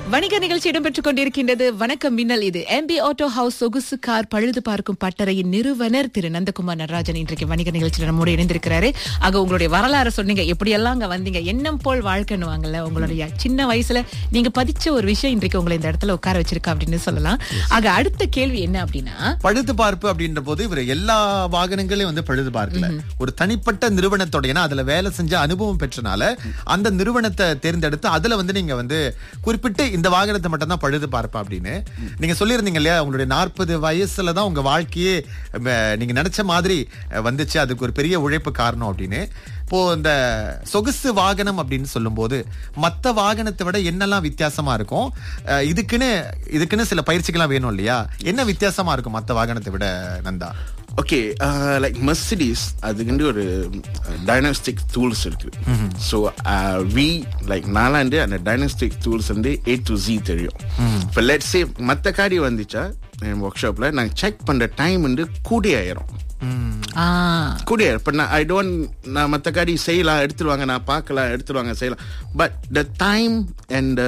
வணிக நிகழ்ச்சி இடம்பெற்றுக் கொண்டிருக்கின்றது வணக்கம் மின்னல் இது எம்பி ஆட்டோ ஹவுஸ் சொகுசு கார் பழுது பார்க்கும் பட்டறையின் நிறுவனர் திரு நந்தகுமார் நடராஜன் இன்றைக்கு வணிக நிகழ்ச்சியில் நம்மோடு இணைந்திருக்கிறாரு ஆக உங்களுடைய வரலாறு சொன்னீங்க எப்படியெல்லாம் அங்க வந்தீங்க எண்ணம் போல் வாழ்க்கைன்னு வாங்கல உங்களுடைய சின்ன வயசுல நீங்க பதிச்ச ஒரு விஷயம் இன்றைக்கு உங்களை இந்த இடத்துல உட்கார வச்சிருக்கா அப்படின்னு சொல்லலாம் ஆக அடுத்த கேள்வி என்ன அப்படின்னா பழுது பார்ப்பு அப்படின்ற போது இவர் எல்லா வாகனங்களையும் வந்து பழுது பார்க்கல ஒரு தனிப்பட்ட நிறுவனத்தோட ஏன்னா அதுல வேலை செஞ்ச அனுபவம் பெற்றனால அந்த நிறுவனத்தை தேர்ந்தெடுத்து அதுல வந்து நீங்க வந்து குறிப்பிட்டு இந்த வாகனத்தை மட்டும் தான் பழுது பார்ப்பா அப்படின்னு நீங்க சொல்லியிருந்தீங்க இல்லையா உங்களுடைய நாற்பது வயசுல தான் உங்க வாழ்க்கையே ம, நீங்க நினைச்ச மாதிரி அஹ், வந்துச்சு அதுக்கு ஒரு பெரிய உழைப்பு காரணம் அப்படின்னு இப்போ இந்த சொகுசு வாகனம் அப்படின்னு சொல்லும்போது மத்த வாகனத்தை விட என்னெல்லாம் வித்தியாசமா இருக்கும் அஹ், இதுக்குன்னு இதுக்குன்னு சில பயிற்சிகள்லாம் வேணும் இல்லையா என்ன வித்தியாசமா இருக்கும் மத்த வாகனத்தை விட நந்தா ஓகே லைக் மெர்சிடிஸ் அதுக்கு ஒரு டைனஸ்டிக் டூல்ஸ் இருக்கு ஸோ வி லைக் நாலாண்டு அந்த டைனஸ்டிக் டூல்ஸ் வந்து ஏ டு ஜி தெரியும் இப்போ லெட் சே மற்ற காடி வந்துச்சா என் ஒர்க் ஷாப்ல நாங்கள் செக் பண்ற டைம் வந்து கூடி ஆயிரும் ஆ, கூடிய இப்போ நான் ஐ டோன்ட் நான் மற்ற காடி செய்யலாம் எடுத்துருவாங்க நான் பார்க்கலாம் எடுத்துருவாங்க செய்யலாம் but the time and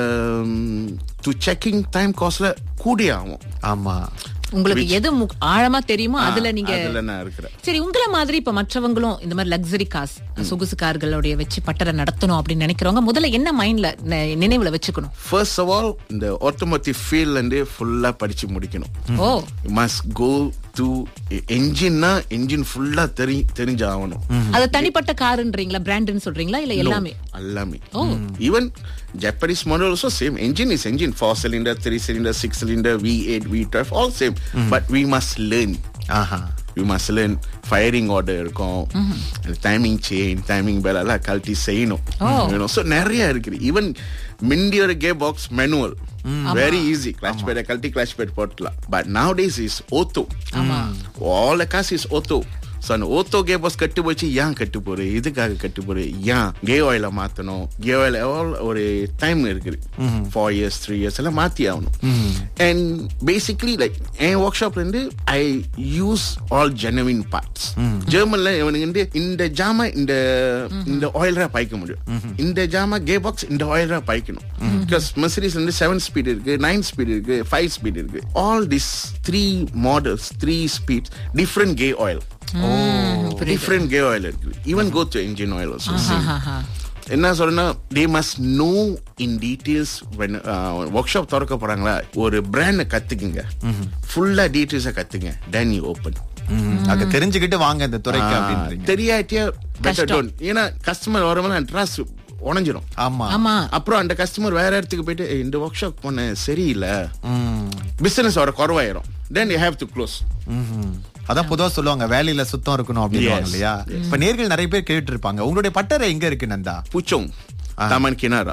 to checking time காஸ்ட்ல கூடிய ஆகும் ஆமா உங்களுக்கு எது முக்- ஆழமா தெரியுமோ அதுல நீங்க அதுல நான் இருக்கிறேன் சரி உங்களை மாதிரி இப்ப மற்றவங்களும் இந்த மாதிரி லக்ஸரி காஸ் சொகுசு கார்களுடைய வச்சு பட்டறை நடத்தணும் அப்படின்னு நினைக்கிறவங்க முதல்ல என்ன மைண்ட்ல நினைவுல வச்சுக்கணும் ஃபர்ஸ்ட் ஆஃப் ஆல் இந்த ஆட்டோமோட்டிவ் ஃபீல்ட்ல இருந்து ஃபுல்லா படிச்சு முடிக்கணும் ஓ மஸ்ட் கோ டு என்ஜின்னா என்ஜின் ஃபுல்லா தெரி தெரிஞ்சாகணும் அது தனிப்பட்ட காருன்றீங்களா பிராண்ட்னு சொல்றீங்களா இல்ல எல்லாமே எல்லாமே even Japanese model also same engine is engine four cylinder three cylinder six cylinder V eight V twelve all same but we must learn ஆஹா we must learn firing order இருக்கும் டைமிங் செயின் டைமிங் பெல் எல்லாம் கழட்டி செய்யணும் so நிறைய இருக்குது even மிண்டியோட gearbox manual very easy clutch pad கழட்டி clutch pad போட்டலாம் but nowadays is auto all cars is auto so அந்த ஓத்தோ கே பாக்ஸ் கட்டு போச்சு ஏன் கட்டு போறு இதுக்காக கட்டு போறு ஏன் கே ஆயில மாத்தணும் கே ஆயில் ஒரு டைம் இருக்குது ஃபோர் இயர்ஸ் த்ரீ இயர்ஸ் எல்லாம் மாத்தி ஆகணும் அண்ட் பேசிக்லி லைக் என் ஒர்க் ஷாப்ல இருந்து I use all genuine parts ஜெர்மன்ல இவனுக்கு வந்து இந்த ஜாமா இந்த இந்த ஆயிலரா பாய்க்க முடியும் இந்த ஜாமா கே பாக்ஸ் இந்த ஆயிலரா பாய்க்கணும் பிகாஸ் மெர்சிடிஸ் வந்து செவன் ஸ்பீட் இருக்கு நைன் ஸ்பீட் இருக்கு ஃபைவ் ஸ்பீட் இருக்கு all this three models three speeds different K oil different K oil இருக்கு even go to engine oil also ஆஹா. என்ன சொல்றேன்னா they must know in details when workshop திறக்க போறாங்களா ஒரு பிராண்ட கத்துக்குங்க ஃபுல்லா டீடைல்ஸா கத்துங்க தென் யூ ஓப்பன் அங்க தெரிஞ்சுக்கிட்டு வாங்க இந்த துறைக்கு அப்படின்றீங்க தெரியாட்டியா பெட்டர் டோன் ஏன்னா கஸ்டமர் வரும்போது ட்ரஸ்ட் உடஞ்சிரும் ஆமா ஆமா அப்புறம் அந்த கஸ்டமர் வேற இடத்துக்கு போயிட்டு "ஏய், இந்த ஒர்க் ஷாப் போனேன் சரியில்லை பிசினஸ் வர குறவாயிரும் then you have to close hmm. அதான் பொதுவா சொல்லுவாங்க வேலையில சுத்தம் இருக்கணும் அப்படின்னு Yes. இல்லையா இப்ப நேர்கள் நிறைய பேர் கேட்டு இருப்பாங்க உங்களுடைய பட்டறை எங்க இருக்கு நந்தா Puchong Taman Kinara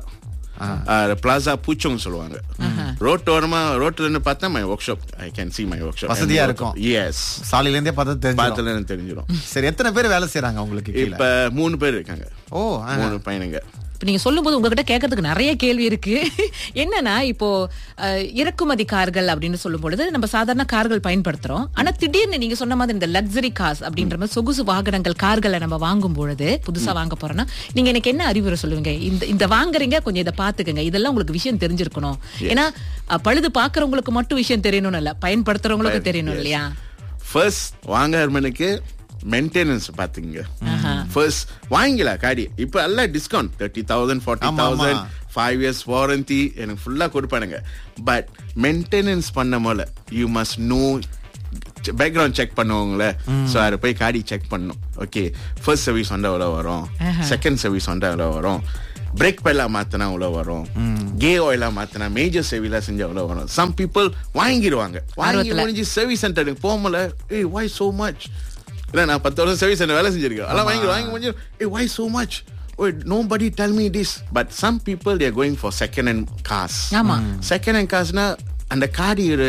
Plaza Puchong சொல்லுவாங்க ரோட் ஓரமா ரோட்ல இருந்து பார்த்தா my workshop I can see my workshop வசதியா இருக்கும். எஸ் சாலையில இருந்தே பார்த்தா தெரிஞ்சு பார்த்தல எனக்கு தெரிஞ்சிடும் சரி எத்தனை பேர் வேலை செய்யறாங்க உங்களுக்கு கீழ இப்ப மூணு பேர் இருக்காங்க ஓ ஆ. மூணு பையனுங்க இப்ப நீங்க சொல்லும்போது உங்ககிட்ட கேட்கறதுக்கு நிறைய கேள்வி இருக்கு என்னன்னா இப்போ அஹ், இறக்குமதி கார்கள் அப்படின்னு சொல்லும் பொழுது நம்ம சாதாரண கார்கள் பயன்படுத்துறோம் ஆனா திடீர்னு நீங்க சொன்ன மாதிரி இந்த லக்ஸரி கார்ஸ் அப்படின்ற மாதிரி சொகுசு வாகனங்கள் கார்களை நம்ம வாங்கும் பொழுது புதுசா வாங்க போறோம்னா நீங்க எனக்கு என்ன அறிவுரை சொல்லுவீங்க இந்த இந்த வாங்குறீங்க கொஞ்சம் இதை பாத்துக்கங்க இதெல்லாம் உங்களுக்கு விஷயம் தெரிஞ்சிருக்கணும் ஏன்னா அஹ், பழுது பாக்குறவங்களுக்கு மட்டும் விஷயம் தெரியணும் இல்ல பயன்படுத்துறவங்களுக்கு தெரியணும் இல்லையா ஃபர்ஸ்ட் வாங்கறவனுக்கு மெயின்டெனன்ஸ் பாத்துங்க ஃபர்ஸ்ட் வாங்கிக்கலாம் காடி இப்ப எல்லாம் டிஸ்கவுண்ட் தேர்ட்டி தௌசண்ட் ஃபார்ட்டி ஆமா, ஆமா. தௌசண்ட் ஃபைவ் இயர்ஸ் வாரண்டி எனக்கு ஃபுல்லா கொடுப்பானுங்க பட் மெயின்டெனன்ஸ் பண்ண போல you must know background check பண்ணுவாங்களே ஸோ அதை போய் காடி செக் பண்ணணும் ஓகே ஃபர்ஸ்ட் சர்வீஸ் வந்தா எவ்வளோ வரும் செகண்ட் சர்வீஸ் வந்தா எவ்வளோ வரும் பிரேக் பெல்லா மாத்தினா எவ்வளோ வரும் கே ஆயிலா மாத்தினா மேஜர் சேவிலா செஞ்சா எவ்வளோ வரும் சம் பீப்புள் வாங்கிடுவாங்க வாங்கி ஆர்வத்துல. முடிஞ்சு சர்வீஸ் சென்டருக்கு போகல ஏய் வை சோ மச் இல்லை நான் பத்து வருஷம் சர்வீஸ் சென்டர் வேலை செஞ்சிருக்கேன் அதெல்லாம் வாங்கி வாங்கி முடிஞ்சு ஏய் why so much Wait, nobody tell me this. But some people they are going for second hand cars. ஆமா. செகண்ட் ஹேண்ட் காசுனா அந்த காடி ஒரு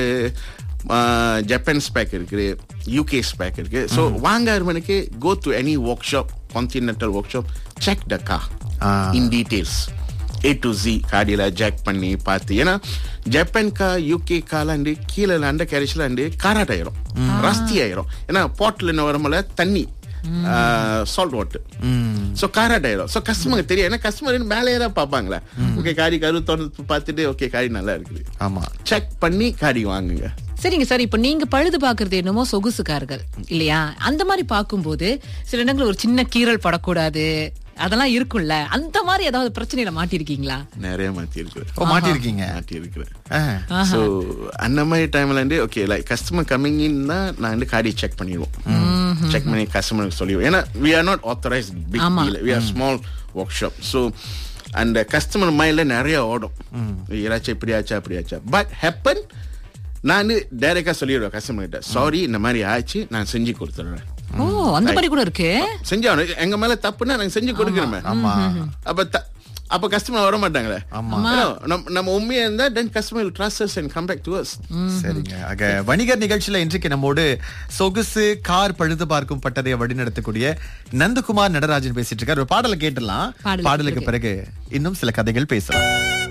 ஜப்பான் ஸ்பேக் இருக்கு யூகே ஸ்பேக் இருக்கு ஸோ வாங்கறவனுக்கு go to any workshop continental workshop check the car Ah. In details A to Z காடியில jack பண்ணி பார்த்து ஏன்னா ஜப்பான் கா யூகே காலாண்டு கீழே அந்த கேரேஜ்ல காராட் ஆயிரும் ரஸ்தி ஆயிரும் ஏன்னா பாட்டில் என்ன வரும்போல தண்ணி சால்ட் வாட்டர் ஸோ காராட் ஆயிடும் ஸோ கஸ்டமருக்கு தெரியும் ஏன்னா கஸ்டமர் மேலேயே தான் பார்ப்பாங்களே ஓகே காரி கரு திறந்து பார்த்துட்டு ஓகே காரி நல்லா இருக்குது ஆமா செக் பண்ணி காரி வாங்குங்க சரிங்க சார் இப்ப நீங்க பழுது பாக்குறது என்னமோ சொகுசு கார்கள் இல்லையா அந்த மாதிரி பார்க்கும்போது சில இடங்கள் ஒரு சின்ன கீறல் படக்கூடாது அதெல்லாம் இருக்கும்ல அந்த மாதிரி ஏதாவது பிரச்சனையில மாட்டிருக்கீங்களா நிறைய மாத்தி இருக்கிறேன் ஓ மாட்டிருக்கீங்க மாட்டி இருக்கிறேன் ஆ. ஸோ அந்த மாதிரி டைம்ல இருந்து okay like customer coming in தான் நான் வந்து காடி செக் பண்ணிடுவோம் செக் பண்ணி கஸ்டமருக்கு சொல்லிடுவோம் ஏன்னா we are not authorise big ஆமா. We are small workshop so அந்த கஸ்டமர் மைண்ட்ல நிறைய ஓடும் யாராச்சும் இப்படியாச்சா அப்படியாச்சா பட் ஹேப்பன் நான் டைரக்டா சொல்லிடுவேன் கஸ்டமர் கிட்ட சாரி இந்த மாதிரி ஆச்சு நான் செஞ்சு கொடுத்துடுறேன் ஓ அந்த மாதிரி கூட இருக்கு செஞ்சாகணும் எங்க மேல தப்புன்னா நாங்க செஞ்சு கொடுக்கணுமே ஆமா அப்ப த- அப்ப கஸ்டமர் வர மாட்டாங்களே ஆமா. You know, நம்ம நம்ம உண்மையா இருந்தா then customer trust us and come back to us சரிங்க ஆக வணிகர் நிகழ்ச்சியில இன்றைக்கு நம்மோடு சொகுசு கார் பழுது பார்க்கும் பட்டதைய வழிநடத்தக்கூடிய நந்தகுமார் நடராஜன் பேசிட்டு இருக்காரு ஒரு பாடலை கேட்டலாம் பாடலுக்கு பாடலுக்கு பிறகு இன்னும் சில கதைகள் பேசலாம்